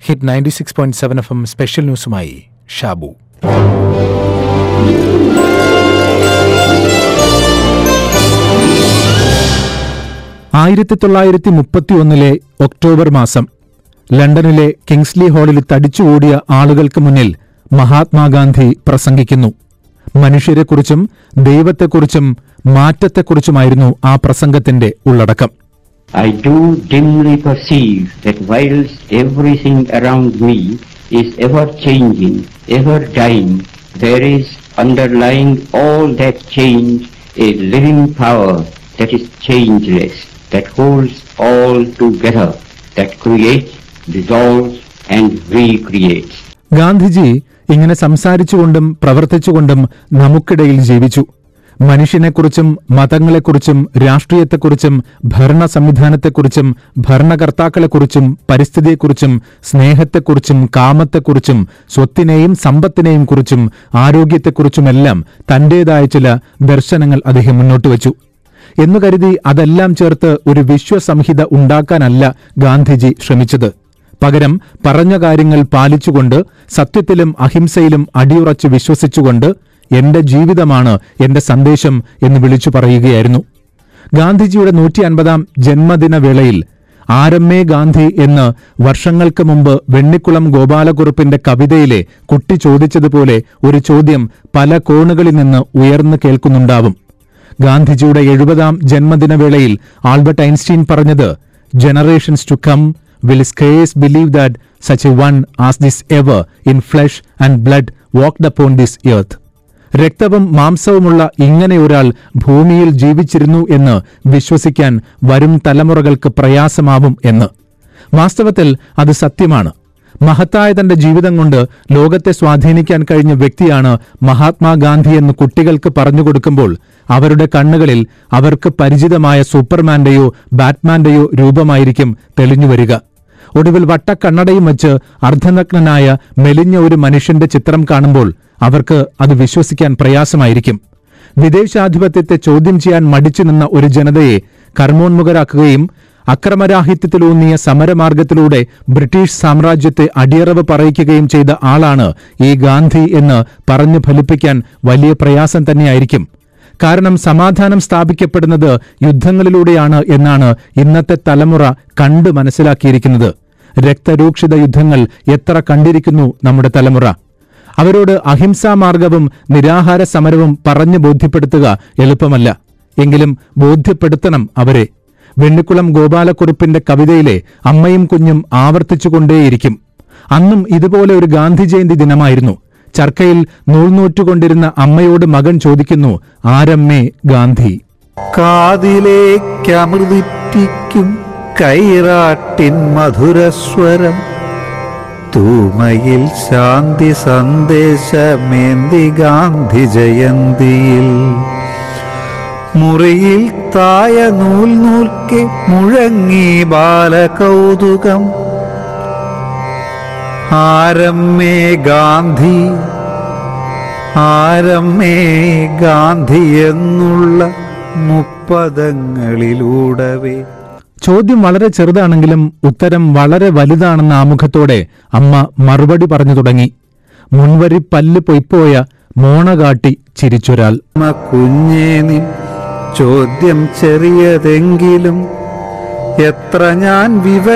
Hit ninety six point seven F M special ന്യൂസുമായി ഷാബു ആയിരത്തി തൊള്ളായിരത്തി മുപ്പത്തിയൊന്നിലെ ഒക്ടോബർ മാസം ലണ്ടനിലെ കിങ്സ്ലി ഹാളിൽ തടിച്ചുകൂടിയ ആളുകൾക്ക് മുന്നിൽ മഹാത്മാഗാന്ധി പ്രസംഗിക്കുന്നു മനുഷ്യരെക്കുറിച്ചും ദൈവത്തെക്കുറിച്ചും മാറ്റത്തെക്കുറിച്ചുമായിരുന്നു ആ പ്രസംഗത്തിന്റെ ഉള്ളടക്കം I do dimly perceive that whilst everything around me is ever changing, ever dying, there is underlying all that change a living power that is changeless, that holds all together, that creates, dissolves and recreates. Gandhiji ഇങ്ങനെ സംസാരിച്ചുകൊണ്ടും പ്രവർത്തിച്ചുകൊണ്ടും നമുക്കിടയിൽ ജീവിച്ചു മനുഷ്യനെക്കുറിച്ചും മതങ്ങളെക്കുറിച്ചും രാഷ്ട്രീയത്തെക്കുറിച്ചും ഭരണ സംവിധാനത്തെക്കുറിച്ചും ഭരണകർത്താക്കളെക്കുറിച്ചും പരിസ്ഥിതിയെക്കുറിച്ചും സ്നേഹത്തെക്കുറിച്ചും കാമത്തെക്കുറിച്ചും സ്വത്തിനെയും സമ്പത്തിനെയും കുറിച്ചും ആരോഗ്യത്തെക്കുറിച്ചുമെല്ലാം തന്റേതായ ചില ദർശനങ്ങൾ അദ്ദേഹം മുന്നോട്ട് വച്ചു എന്നു കരുതി അതെല്ലാം ചേർത്ത് ഒരു വിശ്വസംഹിത ഉണ്ടാക്കാനല്ല ഗാന്ധിജി ശ്രമിച്ചത് പകരം പറഞ്ഞ കാര്യങ്ങൾ പാലിച്ചുകൊണ്ട് സത്യത്തിലും അഹിംസയിലും അടിയുറച്ച് വിശ്വസിച്ചുകൊണ്ട് എന്റെ ജീവിതമാണ് എന്റെ സന്ദേശം എന്ന് വിളിച്ചു പറയുകയായിരുന്നു ഗാന്ധിജിയുടെ നൂറ്റി അൻപതാം ജന്മദിന വേളയിൽ ആരമ്മേ ഗാന്ധി എന്ന് വർഷങ്ങൾക്ക് മുമ്പ് വെണ്ണിക്കുളം ഗോപാലകുറുപ്പിന്റെ കവിതയിലെ കുട്ടി ചോദിച്ചതുപോലെ ഒരു ചോദ്യം പല കോണുകളിൽ നിന്ന് ഉയർന്നു കേൾക്കുന്നുണ്ടാവും ഗാന്ധിജിയുടെ എഴുപതാം ജന്മദിനവേളയിൽ ആൽബർട്ട് ഐൻസ്റ്റീൻ പറഞ്ഞത് generations to come will scarce believe that such a one as this ever in flesh and blood walked upon this earth രക്തവും മാംസവുമുള്ള ഇങ്ങനെ ഒരാൾ ഭൂമിയിൽ ജീവിച്ചിരുന്നു എന്ന് വിശ്വസിക്കാൻ വരും തലമുറകൾക്ക് പ്രയാസമാവും എന്ന് വാസ്തവത്തിൽ അത് സത്യമാണ് മഹത്തായ തന്റെ ജീവിതം കൊണ്ട് ലോകത്തെ സ്വാധീനിക്കാൻ കഴിഞ്ഞ വ്യക്തിയാണ് മഹാത്മാഗാന്ധി എന്ന് കുട്ടികൾക്ക് പറഞ്ഞുകൊടുക്കുമ്പോൾ അവരുടെ കണ്ണുകളിൽ അവർക്ക് പരിചിതമായ സൂപ്പർമാന്റെയോ ബാറ്റ്മാന്റെയോ രൂപമായിരിക്കും തെളിഞ്ഞുവരിക ഒടുവിൽ വട്ടക്കണ്ണടയും വെച്ച് അർദ്ധനഗ്നനായ മെലിഞ്ഞ ഒരു മനുഷ്യന്റെ ചിത്രം കാണുമ്പോൾ അവർക്ക് അത് വിശ്വസിക്കാൻ പ്രയാസമായിരിക്കും വിദേശാധിപത്യത്തെ ചോദ്യം ചെയ്യാൻ മടിച്ചു നിന്ന ഒരു ജനതയെ കർമ്മോന്മുഖരാക്കുകയും അക്രമരാഹിത്യത്തിലൂന്നിയ സമരമാർഗത്തിലൂടെ ബ്രിട്ടീഷ് സാമ്രാജ്യത്തെ അടിയറവ് പറയിക്കുകയും ചെയ്ത ആളാണ് ഈ ഗാന്ധി എന്ന് പറഞ്ഞു ഫലിപ്പിക്കാൻ വലിയ പ്രയാസം തന്നെയായിരിക്കും കാരണം സമാധാനം സ്ഥാപിക്കപ്പെടുന്നത് യുദ്ധങ്ങളിലൂടെയാണ് എന്നാണ് ഇന്നത്തെ തലമുറ കണ്ടു മനസ്സിലാക്കിയിരിക്കുന്നത് രക്തരൂക്ഷിത യുദ്ധങ്ങൾ എത്ര കണ്ടിരിക്കുന്നു നമ്മുടെ തലമുറ അവരോട് അഹിംസാ മാർഗവും നിരാഹാര സമരവും പറഞ്ഞു ബോധ്യപ്പെടുത്തുക എളുപ്പമല്ല എങ്കിലും ബോധ്യപ്പെടുത്തണം അവരെ വെണ്ണിക്കുളം ഗോപാലക്കുറുപ്പിന്റെ കവിതയിലെ അമ്മയും കുഞ്ഞും ആവർത്തിച്ചുകൊണ്ടേയിരിക്കും അന്നും ഇതുപോലെ ഒരു ഗാന്ധി ജയന്തി ദിനമായിരുന്നു ചർക്കയിൽ നൂൽനൂറ്റുകൊണ്ടിരുന്ന അമ്മയോട് മകൻ ചോദിക്കുന്നു ആരമ്മേ ഗാന്ധി കാതിലേക്കമൃതിറ്റിക്കും കൈറാട്ടിൻ മധുരസ്വരം തൂമയിൽ ശാന്തി സന്ദേശമേന്തി ഗാന്ധി ജയന്തിയിൽ മുറിയിൽ തായ നൂൽ നൂൽക്കെ മുഴങ്ങി ബാലകൗതുകം ആരമ്മേ ഗാന്ധി ആരമ്മേ ഗാന്ധി എന്നുള്ള മുപ്പതങ്ങളിലൂടവേ ചോദ്യം വളരെ ചെറുതാണെങ്കിലും ഉത്തരം വളരെ വലുതാണെന്ന ആമുഖത്തോടെ അമ്മ മറുപടി പറഞ്ഞു തുടങ്ങി മുൻവരി പല്ല് പൊയ്പോയ മോണ കാട്ടി ചിരിച്ചൊരാൾ അമ്മ കുഞ്ഞേ നിൻ ചോദ്യം ചെറിയതെങ്കിലും എത്ര ഞാൻ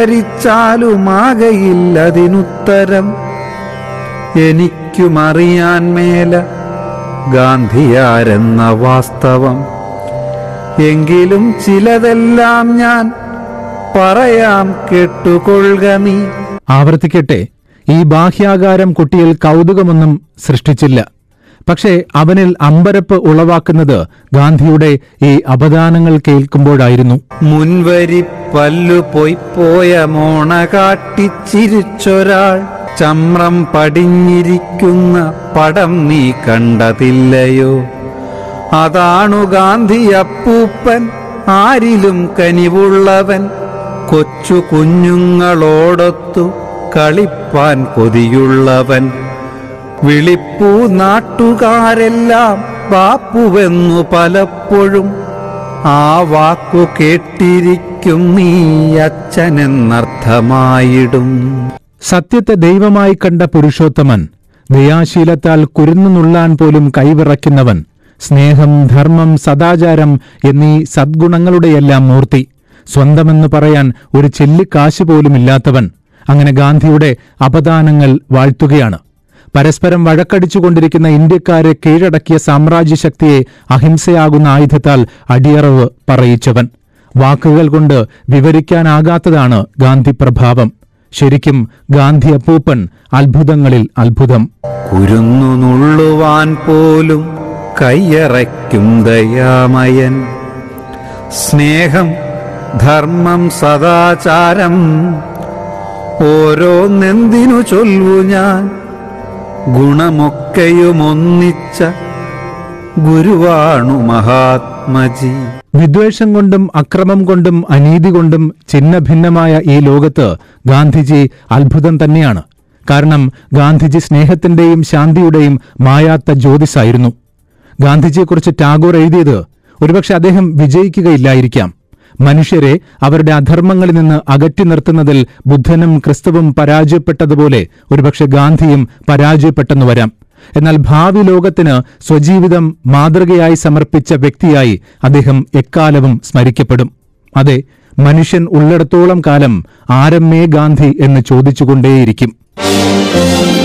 വിവരിച്ചാലുമാകയില്ലതിനുത്തരം എനിക്കുമറിയാൻ മേല ഗാന്ധിയാരെന്ന വാസ്തവം എങ്കിലും ചിലതെല്ലാം ഞാൻ പറയാം കേട്ടുകൊള്ളുക നീ ആവർത്തിക്കട്ടെ ഈ ബാഹ്യാകാരം കുട്ടിയിൽ കൗതുകമൊന്നും സൃഷ്ടിച്ചില്ല പക്ഷേ അവനിൽ അമ്പരപ്പ് ഉളവാക്കുന്നത് ഗാന്ധിയുടെ ഈ അപദാനങ്ങൾ കേൾക്കുമ്പോഴായിരുന്നു മുൻവരി പല്ലു പോയ മോണ കാട്ടിച്ചിരിച്ചൊരാൾ ചമ്രം പടിഞ്ഞിരിക്കുന്ന പടം നീ കണ്ടതില്ലയോ അതാണു ഗാന്ധി അപ്പൂപ്പൻ ആരിലും കനിവുള്ളവൻ കൊച്ചു കുഞ്ഞുങ്ങളോടൊത്തു കളിപ്പാൻ കൊതിയുള്ളവൻ വിളിപ്പൂ നാട്ടുകാരെല്ലാം ബാപ്പുവെന്നു പലപ്പോഴും ആ വാക്കു കേട്ടിരിക്കും നീ അച്ഛനെന്നർത്ഥമായിടും സത്യത്തെ ദൈവമായി കണ്ട പുരുഷോത്തമൻ ദയാശീലത്താൽ കുരുന്നു നുള്ളാൻ പോലും കൈവിറയ്ക്കുന്നവൻ സ്നേഹം ധർമ്മം സദാചാരം എന്നീ സദ്ഗുണങ്ങളുടെയെല്ലാം മൂർത്തി സ്വന്തമെന്ന് പറയാൻ ഒരു ചെല്ലിക്കാശ് പോലുമില്ലാത്തവൻ അങ്ങനെ ഗാന്ധിയുടെ അപദാനങ്ങൾ വാഴ്ത്തുകയാണ് പരസ്പരം വഴക്കടിച്ചുകൊണ്ടിരിക്കുന്ന ഇന്ത്യക്കാരെ കീഴടക്കിയ സാമ്രാജ്യശക്തിയെ അഹിംസയാകുന്ന ആയുധത്താൽ അടിയറവ് പറയിച്ചവൻ വാക്കുകൾ കൊണ്ട് വിവരിക്കാനാകാത്തതാണ് ഗാന്ധി പ്രഭാവം ശരിക്കും ഗാന്ധി അപ്പൂപ്പൻ അത്ഭുതങ്ങളിൽ അത്ഭുതം കുരുന്നു നുള്ളുവാൻ പോലും കയ്യറയ്ക്കും ദയാമയൻ സ്നേഹം ധർമ്മം സദാചാരം ഓരോന്നെന്തിനു ചൊല്ലു ഞാൻ ഗുണമൊക്കെയുമൊന്നിച്ച ഗുരുവാണു മഹാത്മജി വിദ്വേഷം കൊണ്ടും അക്രമം കൊണ്ടും അനീതി കൊണ്ടും ഛിന്ന ഭിന്നമായ ഈ ലോകത്ത് ഗാന്ധിജി അത്ഭുതം തന്നെയാണ് കാരണം ഗാന്ധിജി സ്നേഹത്തിന്റെയും ശാന്തിയുടെയും മായാത്ത ജ്യോതിസായിരുന്നു ഗാന്ധിജിയെക്കുറിച്ച് ടാഗോർ എഴുതിയത് ഒരുപക്ഷെ അദ്ദേഹം വിജയിക്കുകയില്ലായിരിക്കാം മനുഷ്യരെ അവരുടെ അധർമ്മങ്ങളിൽ നിന്ന് അകറ്റി നിർത്തുന്നതിൽ ബുദ്ധനും ക്രിസ്തുവും പരാജയപ്പെട്ടതുപോലെ ഒരുപക്ഷെ ഗാന്ധിയും പരാജയപ്പെട്ടെന്ന് വരാം എന്നാൽ ഭാവി ലോകത്തിന് സ്വജീവിതം മാതൃകയായി സമർപ്പിച്ച വ്യക്തിയായി അദ്ദേഹം എക്കാലവും സ്മരിക്കപ്പെടും അതെ മനുഷ്യൻ ഉള്ളിടത്തോളം കാലം ആരമ്മേ ഗാന്ധി എന്ന് ചോദിച്ചുകൊണ്ടേയിരിക്കും